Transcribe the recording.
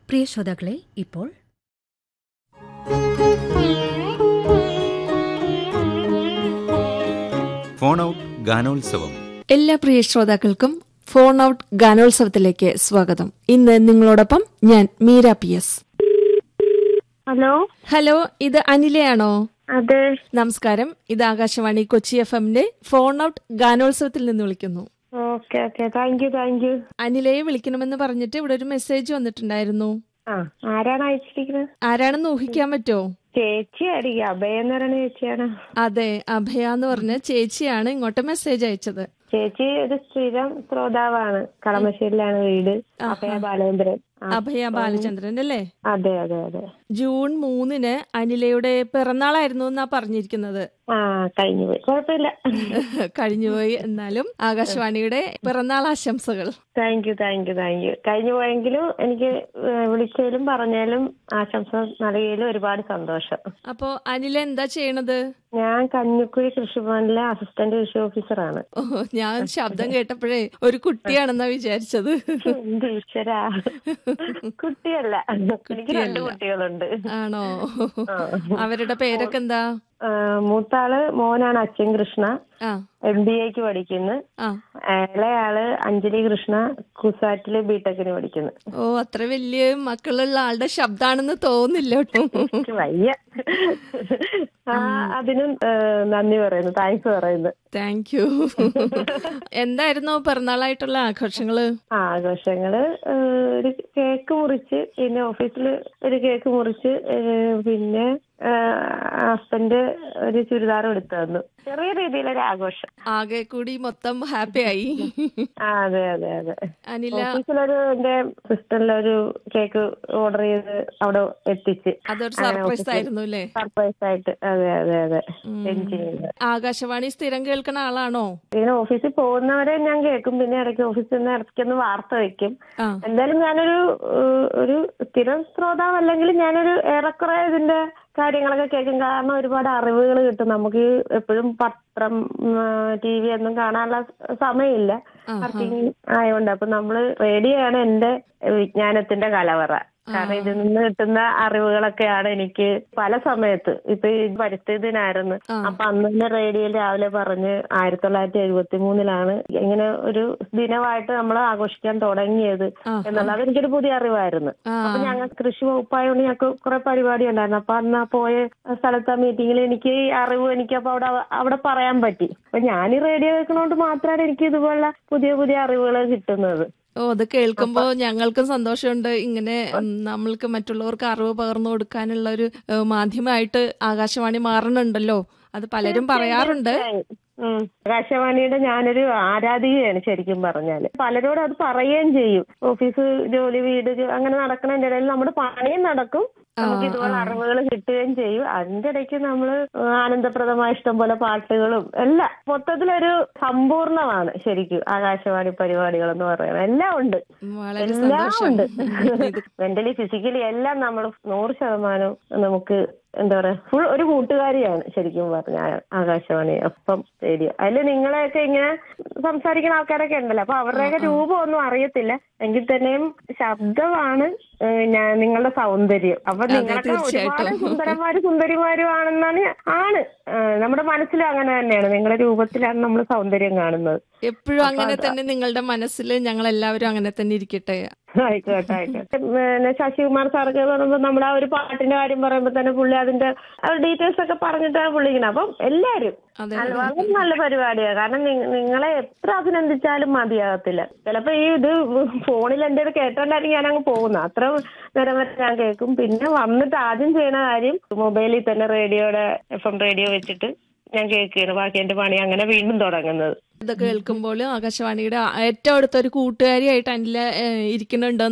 പ്രിയ ശ്രോതാക്കളെ ഇപ്പോൾ phone out ഗാനോത്സവം എല്ലാ പ്രിയ ശ്രോതാക്കൾക്കും ഫോൺ ഔട്ട് ഗാനോത്സവത്തിലേക്ക് സ്വാഗതം ഇന്ന് നിങ്ങളോടൊപ്പം ഞാൻ Meera P S hello hello ഇത് അനിലയാണോ അതെ നമസ്കാരം ഇത് ആകാശവാണി കൊച്ചി എഫ് എമ്മിന്റെ ഫോൺ ഔട്ട് ഗാനോത്സവത്തിൽ നിന്ന് വിളിക്കുന്നു okay okay thank you thank you അനിലയെ വിളിക്കണമെന്ന് പറഞ്ഞിട്ട് ഇവിടെ ഒരു മെസ്സേജ് വന്നിട്ടുണ്ടായിരുന്നു ആ ആരാണ് അയച്ചിരിക്കുന്നത് ആരാണെന്ന് ഊഹിക്കാൻ പറ്റുമോ ചേച്ചി ആയിരിക്കും അഭയ എന്ന് പറയുന്ന ചേച്ചിയാണ് അതെ അഭയ എന്ന് പറഞ്ഞ ചേച്ചിയാണ് ഇങ്ങോട്ട് മെസ്സേജ് അയച്ചത് ചേച്ചി ഒരു സ്ഥിരം ശ്രോതാവാണ് കളമശ്ശേരിയിലാണ് വീട് അഭയ ബാലേന്ദ്രൻ ആ, അഭയ ബാലചന്ദ്രൻ അല്ലേ അതെ അതെ അതെ ജൂൺ മൂന്നിന് അനിലയുടെ പിറന്നാളായിരുന്നു എന്നാ പറഞ്ഞിരിക്കുന്നത് ആ കഴിഞ്ഞു പോയി കുഴപ്പമില്ല കഴിഞ്ഞുപോയി എന്നാലും ആകാശവാണിയുടെ പിറന്നാൾ ആശംസകൾ thank you thank you thank you കഴിഞ്ഞു പോയെങ്കിലും എനിക്ക് ഏഹ്, വിളിച്ചതിലും പറഞ്ഞാലും ആശംസ നൽകിയതിലും ഒരുപാട് സന്തോഷം അപ്പോ അനില എന്താ ചെയ്യണത് ഞാൻ കഞ്ഞിക്കുഴി കൃഷിഭവനിലെ അസിസ്റ്റന്റ് കൃഷി ഓഫീസറാണ് ഓ ഞാൻ ശബ്ദം കേട്ടപ്പോഴേ ഒരു കുട്ടിയാണെന്നാ വിചാരിച്ചത് എന്റെ ഈശ്വരാ കുട്ടിയല്ല എനിക്ക് രണ്ട് കുട്ടികളുണ്ട് ആണോ അവരുടെ പേരൊക്കെ എന്താ ആ, മൂത്താള് മോനാണ് അച്ഛൻ കൃഷ്ണ ആ എം ബി എക്ക് പഠിക്കുന്നു ആ ഇളയാള് അഞ്ജലി കൃഷ്ണ കുസാറ്റില് ബിടെക്കിന് പഠിക്കുന്നു ഓ അത്ര വലിയ മക്കളുള്ള ആളുടെ ശബ്ദാണെന്ന് തോന്നില്ല കേട്ടോ എനിക്ക് വയ്യ ആ, അതിനും ഏ, നന്ദി പറയുന്നു താങ്ക്സ് പറയുന്നു താങ്ക് യു എന്തായിരുന്നു പിറന്നാളായിട്ടുള്ള ആഘോഷങ്ങള് ആ, ആഘോഷങ്ങള് ഏ, ഒരു കേക്ക് മുറിച്ച് പിന്നെ ഓഫീസിൽ ഒരു കേക്ക് മുറിച്ച് ഏ, പിന്നെ ഹസ്ബൻഡ് ഒരു ചുരിദാർ എടുത്തു തന്നു ചെറിയ രീതിയിലൊരു ആഘോഷം ആകെ കൂടി മൊത്തം ഹാപ്പി ആയി ആ അതെ അതെ അതെ അനില ഓഫീസിലൊരു എന്റെ സിസ്റ്ററിലൊരു കേക്ക് ഓർഡർ ചെയ്ത് അവിടെ എത്തിച്ച് അതൊരു സർപ്രൈസ് ആയിരുന്നു അല്ലേ സർപ്രൈസ് ആയിട്ട് അതെ അതെ അതെ സെൻഡ് ചെയ്ത് ആകാശവാണി സ്ഥിരം കേൾക്കണ ആളാണോ ഇങ്ങനെ ഓഫീസിൽ പോകുന്നവരെ ഞാൻ കേൾക്കും പിന്നെ ഇടയ്ക്ക് ഓഫീസിൽ നിന്ന് ഇടയ്ക്കൊന്ന് വാർത്ത വെക്കും ആ എന്തായാലും ഞാനൊരു ഏഹ്, ഒരു സ്ഥിരം ശ്രോതാവ് അല്ലെങ്കിൽ ഞാനൊരു ഏറെക്കുറെ ഇതിന്റെ കാര്യങ്ങളൊക്കെ കേൾക്കും കാരണം ഒരുപാട് അറിവുകൾ കിട്ടും നമുക്ക് എപ്പോഴും പത്രം ടി വി ഒന്നും കാണാനുള്ള സമയമില്ല വർക്കിംഗ് ആയതുകൊണ്ട് അപ്പൊ നമ്മള് റേഡിയോ ആണ് എന്റെ വിജ്ഞാനത്തിന്റെ കലവറ കാരണം ഇതിൽ നിന്ന് കിട്ടുന്ന അറിവുകളൊക്കെയാണ് എനിക്ക് പല സമയത്ത് ഇപ്പൊ ഈ പരിസ്ഥിതി ദിനായിരുന്നു അപ്പൊ അന്ന് തന്നെ റേഡിയോയിൽ രാവിലെ പറഞ്ഞ് ആയിരത്തി തൊള്ളായിരത്തി എഴുപത്തി മൂന്നിലാണ് ഇങ്ങനെ ഒരു ദിനമായിട്ട് നമ്മൾ ആഘോഷിക്കാൻ തുടങ്ങിയത് എന്നുള്ളത് എനിക്കൊരു പുതിയ അറിവായിരുന്നു ആ. അപ്പൊ ഞങ്ങൾ കൃഷി വകുപ്പായതുകൊണ്ട് ഞങ്ങൾക്ക് കുറെ പരിപാടി ഉണ്ടായിരുന്നു അപ്പൊ അന്ന് ആ പോയ സ്ഥലത്ത് ആ മീറ്റിംഗിൽ എനിക്ക് ഈ അറിവ് എനിക്ക് അപ്പൊ അവിടെ അവിടെ പറയാൻ പറ്റി അപ്പൊ ഞാൻ ഈ റേഡിയോ കേൾക്കണോണ്ട് മാത്രമാണ് എനിക്ക് ഇതുപോലുള്ള പുതിയ പുതിയ അറിവുകൾ കിട്ടുന്നത് ഓ അത് കേൾക്കുമ്പോ ഞങ്ങൾക്കും സന്തോഷമുണ്ട് ഇങ്ങനെ ഉം, നമ്മൾക്ക് മറ്റുള്ളവർക്ക് അറിവ് പകർന്നു കൊടുക്കാനുള്ള ഒരു ഏഹ്, മാധ്യമമായിട്ട് ആകാശവാണി മാറണുണ്ടല്ലോ അത് പലരും പറയാറുണ്ട് ഉം. ആകാശവാണിയുടെ ഞാനൊരു ആരാധികയാണ് ശരിക്കും പറഞ്ഞാല് പലരോടും അത് പറയുകയും ചെയ്യും ഓഫീസ് ജോലി വീട് ജോ- അങ്ങനെ നടക്കുന്നതിന്റെ ഇടയിൽ നമ്മുടെ പണിയും നടക്കും നമുക്ക് ഇതുപോലെ അറിവുകൾ കിട്ടുകയും ചെയ്യും അതിന്റെ ഇടയ്ക്ക് നമ്മൾ ആനന്ദപ്രദമായ ഇഷ്ടം പോലെ പാട്ടുകളും എല്ലാം മൊത്തത്തിലൊരു സമ്പൂർണമാണ് ശരിക്കും ആകാശവാണി പരിപാടികൾ എന്ന് പറയുന്നത് എല്ലാം ഉണ്ട് വളരെ എല്ലാം സന്തോഷം ഉണ്ട് ഇത് മെന്റലി ഫിസിക്കലി എല്ലാം നമ്മൾ നൂറ് ശതമാനം നമുക്ക് എന്താ പറയാ ഫുൾ ഒരു കൂട്ടുകാരിയാണ് ശരിക്കും പറഞ്ഞ ആകാശവാണി ഒപ്പം റേഡിയോ അതിൽ നിങ്ങളെയൊക്കെ ഇങ്ങനെ സംസാരിക്കുന്ന ആൾക്കാരൊക്കെ ഉണ്ടല്ലോ അപ്പൊ അവരുടെയൊക്കെ രൂപമൊന്നും അറിയത്തില്ല എങ്കിൽ തന്നെയും ശബ്ദമാണ് ഏഹ്, ഞാൻ നിങ്ങളുടെ സൗന്ദര്യം അപ്പൊ നിങ്ങളൊക്കെ ഒരുപാട് തീർച്ചയായിട്ടും. സുന്ദരന്മാരും സുന്ദരിമാരും ആണെന്നാണ് ആണ് ഏഹ്, നമ്മുടെ മനസ്സിലും അങ്ങനെ തന്നെയാണ് നിങ്ങളുടെ രൂപത്തിലാണ് നമ്മൾ സൗന്ദര്യം കാണുന്നത് എപ്പോഴും അങ്ങനെ തന്നെ നിങ്ങളുടെ മനസ്സിൽ ഞങ്ങൾ എല്ലാവരും അങ്ങനെ തന്നെ ഇരിക്കട്ടെ ആയിക്കോട്ടെ ആയിക്കോട്ടെ പിന്നെ ശശികുമാർ സാറൊക്കെ പറയുമ്പോ നമ്മുടെ ആ ഒരു പാട്ടിന്റെ കാര്യം പറയുമ്പോ തന്നെ പുള്ളി അതിന്റെ ഡീറ്റെയിൽസ് ഒക്കെ പറഞ്ഞിട്ടാണ് പുള്ളിക്കുന്നത് അപ്പം എല്ലാരും അതെ അത് വളരെ നല്ല പരിപാടിയാണ് കാരണം നി- നിങ്ങളെ എത്ര അഭിനന്ദിച്ചാലും മതിയാകത്തില്ല ചിലപ്പോ ഈ ഇത് ഫോണിൽ എന്റെ ഇത് കേട്ടോണ്ടായിരിക്കും ഞാൻ അങ്ങ് പോകുന്നത് അത്ര നേരം വരെ ഞാൻ കേൾക്കും പിന്നെ വന്നിട്ട് ആദ്യം ചെയ്യുന്ന കാര്യം മൊബൈലിൽ തന്നെ റേഡിയോയുടെ എഫ് എം റേഡിയോ വെച്ചിട്ട് ഞാൻ കേൾക്കുകയാണ് ബാക്കി എന്റെ പണി അങ്ങനെ വീണ്ടും തുടങ്ങുന്നത് ഇത് കേൾക്കുമ്പോൾ ആകാശവാണിയുടെ ഏറ്റവും അടുത്തൊരു കൂട്ടുകാരിയായിട്ട് അനില ഏഹ്, ഇരിക്കുന്നുണ്ട്